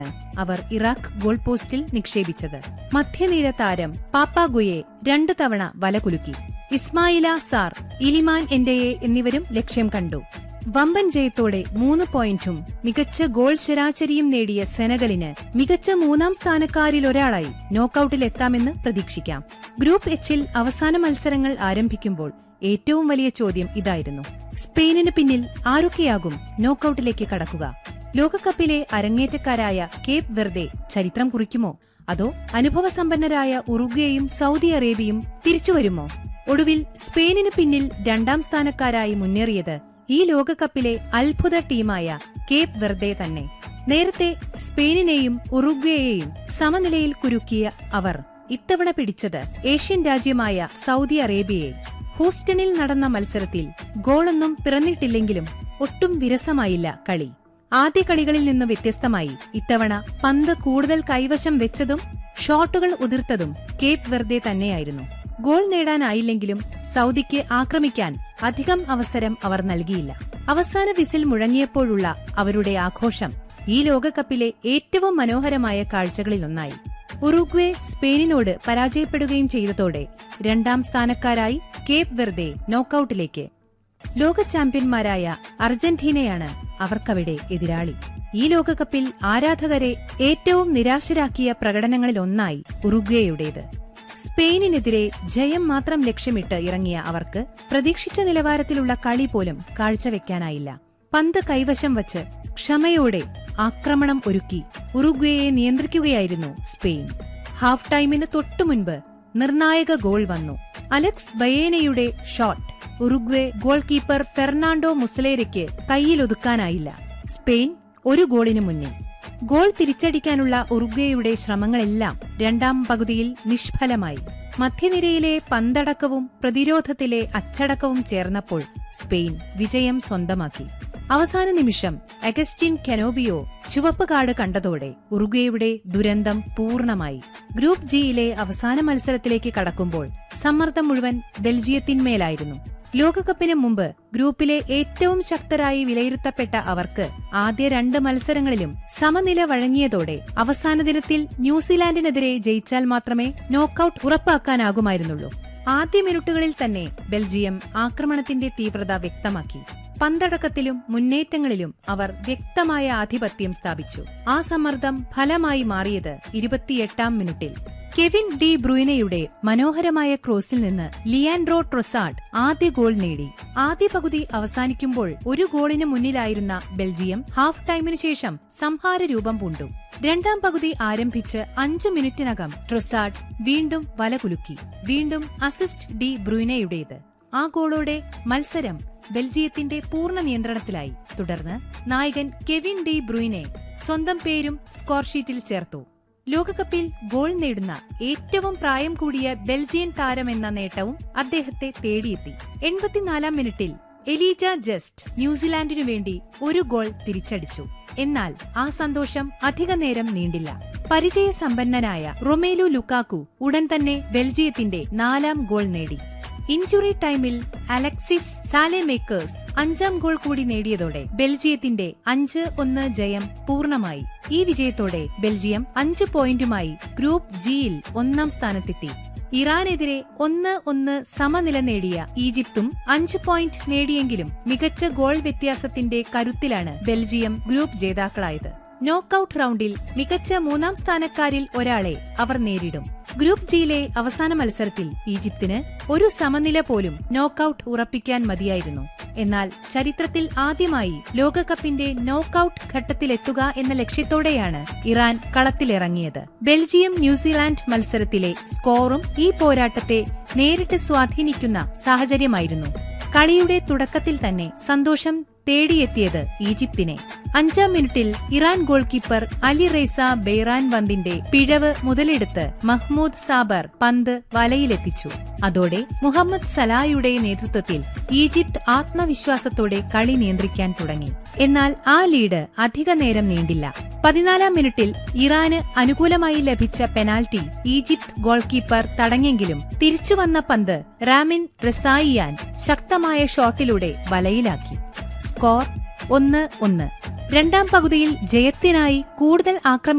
അവർ Iraq goal പോസ്റ്റിൽ നിക്ഷേപിച്ചത് മധ്യനിര താരം പാപ്പാഗുയെ രണ്ടു തവണ വലകുലുക്കി ഇസ്മായില സാർ ഇലിമാൻ എന്റയെ എന്നിവരും ലക്ഷ്യം കണ്ടു വമ്പൻ ജയത്തോടെ മൂന്ന് പോയിന്റും മികച്ച ഗോൾ ശരാശരിയും നേടിയ സെനഗലിന് മികച്ച മൂന്നാം സ്ഥാനക്കാരിലൊരാളായി നോക്കൌട്ടിലെത്താമെന്ന് പ്രതീക്ഷിക്കാം ഗ്രൂപ്പ് എച്ചിൽ അവസാന മത്സരങ്ങൾ ആരംഭിക്കുമ്പോൾ ഏറ്റവും വലിയ ചോദ്യം ഇതായിരുന്നു സ്പെയിനിന് പിന്നിൽ ആരൊക്കെയാകും നോക്കൌട്ടിലേക്ക് കടക്കുക ലോകകപ്പിലെ അരങ്ങേറ്റക്കാരായ കേപ്പ് വെർദെ ചരിത്രം കുറിക്കുമോ അതോ അനുഭവസമ്പന്നരായ ഉറുഗ്വേയും സൗദി അറേബ്യയും തിരിച്ചുവരുമോ ഒടുവിൽ സ്പെയിനിന് പിന്നിൽ രണ്ടാം സ്ഥാനക്കാരായി മുന്നേറിയത് ഈ ലോകകപ്പിലെ അത്ഭുത ടീമായ കേപ്പ് വെർദെ തന്നെ നേരത്തെ സ്പെയിനിനെയും ഉറുഗ്വേയെയും സമനിലയിൽ കുരുക്കിയ അവർ ഇത്തവണ പിടിച്ചത് ഏഷ്യൻ രാജ്യമായ സൗദി അറേബ്യയെ ഹൂസ്റ്റണിൽ നടന്ന മത്സരത്തിൽ ഗോളൊന്നും പിറന്നിട്ടില്ലെങ്കിലും ഒട്ടും വിരസമായില്ല കളി ആദ്യ കളികളിൽ നിന്ന് വ്യത്യസ്തമായി ഇത്തവണ പന്ത് കൂടുതൽ കൈവശം വെച്ചതും ഷോട്ടുകൾ ഉതിർത്തതും കേപ്പ് വെർദെ തന്നെയായിരുന്നു ഗോൾ നേടാനായില്ലെങ്കിലും സൗദിക്ക് ആക്രമിക്കാൻ അധികം അവസരം അവർ നൽകിയില്ല അവസാന വിസിൽ മുഴങ്ങിയപ്പോഴുള്ള അവരുടെ ആഘോഷം ഈ ലോകകപ്പിലെ ഏറ്റവും മനോഹരമായ കാഴ്ചകളിലൊന്നായി ഉറുഗ്വേ സ്പെയിനിനോട് പരാജയപ്പെടുകയും ചെയ്തതോടെ രണ്ടാം സ്ഥാനക്കാരായി കേപ്പ് വെർദെ നോക്കൌട്ടിലേക്ക് ലോക ചാമ്പ്യന്മാരായ അർജന്റീനയാണ് അവർക്കവിടെ എതിരാളി ഈ ലോകകപ്പിൽ ആരാധകരെ ഏറ്റവും നിരാശരാക്കിയ പ്രകടനങ്ങളിലൊന്നായി ഉറുഗ്വേയുടേത് സ്പെയിനിനെതിരെ ജയം മാത്രം ലക്ഷ്യമിട്ട് ഇറങ്ങിയ അവർക്ക് പ്രതീക്ഷിച്ച നിലവാരത്തിലുള്ള കളി പോലും കാഴ്ചവെക്കാനായില്ല പന്ത് കൈവശം വച്ച് ക്ഷമയോടെ ആക്രമണം ഒരുക്കി ഉറുഗ്വേയെ നിയന്ത്രിക്കുകയായിരുന്നു സ്പെയിൻ ഹാഫ് ടൈമിന് തൊട്ടുമുൻപ് നിർണായക ഗോൾ വന്നു അലക്സ് ബയേനയുടെ shot Uruguay goalkeeper Fernando മുസലേരയ്ക്ക് കൈയിലൊതുക്കാനായില്ല സ്പെയിൻ ഒരു ഗോളിന് മുന്നിൽ ഗോൾ തിരിച്ചടിക്കാനുള്ള ഉറുഗ്വേയുടെ ശ്രമങ്ങളെല്ലാം രണ്ടാം പകുതിയിൽ നിഷ്ഫലമായി മധ്യനിരയിലെ പന്തടക്കവും പ്രതിരോധത്തിലെ അച്ചടക്കവും ചേർന്നപ്പോൾ സ്പെയിൻ വിജയം സ്വന്തമാക്കി അവസാന നിമിഷം അഗസ്റ്റിൻ കെനോബിയോ ചുവപ്പ് കാർഡ് കണ്ടതോടെ ഉറുഗ്വേയുടെ ദുരന്തം പൂർണ്ണമായി ഗ്രൂപ്പ് ജിയിലെ അവസാന മത്സരത്തിലേക്ക് കടക്കുമ്പോൾ സമ്മർദ്ദം മുഴുവൻ ബെൽജിയത്തിന്മേലായിരുന്നു ലോകകപ്പിന് മുമ്പ് ഗ്രൂപ്പിലെ ഏറ്റവും ശക്തരായി വിലയിരുത്തപ്പെട്ട അവർക്ക് ആദ്യ രണ്ട് മത്സരങ്ങളിലും സമനില വഴങ്ങിയതോടെ അവസാന ദിനത്തിൽ ന്യൂസിലാൻഡിനെതിരെ ജയിച്ചാൽ മാത്രമേ നോക്കൌട്ട് ഉറപ്പാക്കാനാകുമായിരുന്നുള്ളൂ ആദ്യ മിനിറ്റുകളിൽ തന്നെ ബെൽജിയം ആക്രമണത്തിന്റെ തീവ്രത വ്യക്തമാക്കി പന്തടക്കത്തിലും മുന്നേറ്റങ്ങളിലും അവർ വ്യക്തമായ ആധിപത്യം സ്ഥാപിച്ചു ആ സമ്മർദ്ദം ഫലമായി മാറിയത് ഇരുപത്തിയെട്ടാം മിനിറ്റിൽ കെവിൻ ഡി ബ്രൂയിനയുടെ മനോഹരമായ ക്രോസിൽ നിന്ന് ലിയാൻഡ്രോ ട്രൊസാഡ് ആദ്യ ഗോൾ നേടി ആദ്യ പകുതി അവസാനിക്കുമ്പോൾ ഒരു ഗോളിന് മുന്നിലായിരുന്ന ബെൽജിയം ഹാഫ് ടൈമിനു ശേഷം സംഹാര രൂപം പൂണ്ടു രണ്ടാം പകുതി ആരംഭിച്ച് അഞ്ചു മിനിറ്റിനകം ട്രൊസാഡ് വീണ്ടും വലകുലുക്കി വീണ്ടും അസിസ്റ്റ് ഡി ബ്രൂയിനയുടേത് ആ ഗോളോടെ മത്സരം ബെൽജിയത്തിന്റെ പൂർണ്ണ നിയന്ത്രണത്തിലായി തുടർന്ന് നായകൻ കെവിൻ ഡി ബ്രൂയിനെ സ്വന്തം പേരും സ്കോർ ഷീറ്റിൽ ചേർത്തു ലോകകപ്പിൽ ഗോൾ നേടുന്ന ഏറ്റവും പ്രായം കൂടിയ ബെൽജിയൻ താരമെന്ന നേട്ടവും അദ്ദേഹത്തെ തേടിയെത്തി എൺപത്തിനാലാം മിനിറ്റിൽ എലീജ ജസ്റ്റ് ന്യൂസിലാൻഡിനു വേണ്ടി ഒരു ഗോൾ തിരിച്ചടിച്ചു എന്നാൽ ആ സന്തോഷം അധിക നേരം നീണ്ടില്ല പരിചയസമ്പന്നനായ റൊമേലു ലുക്കാക്കു ഉടൻ തന്നെ ബെൽജിയത്തിന്റെ നാലാം ഗോൾ നേടി ഇഞ്ചുറി ടൈമിൽ അലക്സിസ് സാലെമേക്കേഴ്സ് അഞ്ചാം ഗോൾ കൂടി നേടിയതോടെ ബെൽജിയത്തിന്റെ അഞ്ച് ഒന്ന് ജയം പൂർണ്ണമായി ഈ വിജയത്തോടെ ബെൽജിയം അഞ്ച് പോയിന്റുമായി ഗ്രൂപ്പ് ജിയിൽ ഒന്നാം സ്ഥാനത്തെത്തി ഇറാനെതിരെ ഒന്ന് ഒന്ന് സമനില നേടിയ ഈജിപ്തും അഞ്ച് പോയിന്റ് നേടിയെങ്കിലും മികച്ച ഗോൾ വ്യത്യാസത്തിന്റെ കരുത്തിലാണ് ബെൽജിയം ഗ്രൂപ്പ് ജേതാക്കളായത് നോക്കൌട്ട് റൗണ്ടിൽ മികച്ച മൂന്നാം സ്ഥാനക്കാരിൽ ഒരാളെ അവർ നേരിടും ഗ്രൂപ്പ് ജിയിലെ അവസാന മത്സരത്തിൽ ഈജിപ്തിന് ഒരു സമനില പോലും നോക്കൌട്ട് ഉറപ്പിക്കാൻ മതിയായിരുന്നു എന്നാൽ ചരിത്രത്തിൽ ആദ്യമായി ലോകകപ്പിന്റെ നോക്കൌട്ട് ഘട്ടത്തിലെത്തുക എന്ന ലക്ഷ്യത്തോടെയാണ് ഇറാൻ കളത്തിലിറങ്ങിയത് ബെൽജിയം ന്യൂസിലാൻഡ് മത്സരത്തിലെ സ്കോറും ഈ പോരാട്ടത്തെ നേരിട്ട് സ്വാധീനിക്കുന്ന സാഹചര്യമായിരുന്നു കളിയുടെ തുടക്കത്തിൽ തന്നെ സന്തോഷം തേടിയെത്തിയത് ഈജിപ്തിനെ അഞ്ചാം മിനിറ്റിൽ Iran goal keeper Ali Reza ബെയ്റാൻ വന്തിന്റെ പിഴവ് മുതലെടുത്ത് മഹ്മൂദ് സാബർ പന്ത് വലയിലെത്തിച്ചു അതോടെ മുഹമ്മദ് സലായുടെ നേതൃത്വത്തിൽ ഈജിപ്ത് ആത്മവിശ്വാസത്തോടെ കളി നിയന്ത്രിക്കാൻ തുടങ്ങി എന്നാൽ ആ ലീഡ് അധിക നേരം നീണ്ടില്ല പതിനാലാം മിനിറ്റിൽ ഇറാന് അനുകൂലമായി ലഭിച്ച പെനാൽറ്റി ഈജിപ്ത് ഗോൾ കീപ്പർ തടഞ്ഞെങ്കിലും തിരിച്ചുവന്ന പന്ത് റാമിൻ റസായിയാൻ ശക്തമായ ഷോട്ടിലൂടെ വലയിലാക്കി സ്കോർ ഒന്ന് ഒന്ന് രണ്ടാം പകുതിയിൽ ജയത്തിനായി കൂടുതൽ ആക്രമിക്കാൻ